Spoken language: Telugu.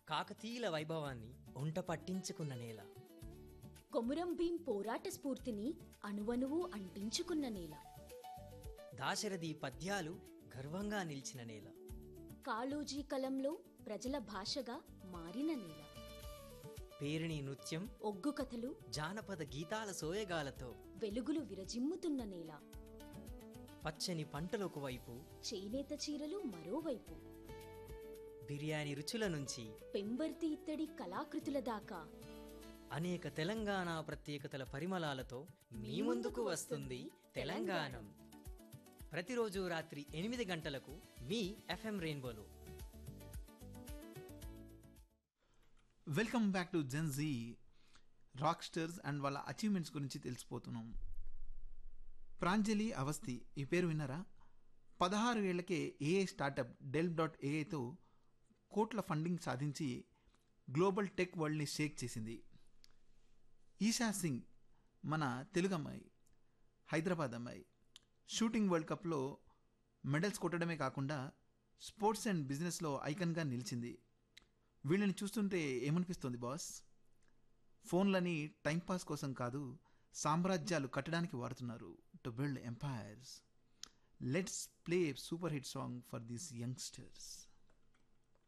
కాకతీయుల వైభవాన్ని ఒంట పట్టించుకున్న నేల కొమురం భీం పోరాట స్ఫూర్తిని అణువణువు అంటించుకున్న నేల దాశరథి పద్యాలు గర్వంగా నిలిచిన నేల కాళోజీ కలంలో ప్రజల భాషగా మారిన నేల పేరిణి నృత్యం ఒగ్గు కథలు జానపద గీతాల సోయగాలతో వెలుగులు విరజిమ్ముతున్న నేల పచ్చని పంటలకు వైపు చేనేత చీరలు మరోవైపు బిర్యానీ రుచుల నుంచి పెంబర్తి ఇత్తడి కళాకృతుల దాకా అనేక తెలంగాణ ప్రత్యేకతల పరిమళాలతో మీ ముందుకు వస్తుంది తెలంగాణం ప్రతిరోజు రాత్రి ఎనిమిది గంటలకు మీ ఎఫ్ఎం రెయిన్బోలో welcome back to Gen Z rock stars and వాళ్ళ అచీవ్మెంట్స్ గురించి తెలిసిపోతున్నాం ప్రాంజలి అవస్థి ఈ పేరు విన్నారా పదహారు ఏళ్లకే ఏఐ స్టార్టప్ డెల్ డాట్ ఏఐతో కోట్ల ఫండింగ్ సాధించి గ్లోబల్ టెక్ వరల్డ్ని షేక్ చేసింది ఈషా సింగ్ మన తెలుగు అమ్మాయి హైదరాబాద్ అమ్మాయి షూటింగ్ వరల్డ్ కప్లో మెడల్స్ కొట్టడమే కాకుండా స్పోర్ట్స్ అండ్ బిజినెస్లో ఐకన్గా నిలిచింది వీళ్ళని చూస్తుంటే ఏమనిపిస్తుంది బాస్ ఫోన్లని టైంపాస్ కోసం కాదు సామ్రాజ్యాలు కట్టడానికి వాడుతున్నారు to build empires let's play super hit song for these youngsters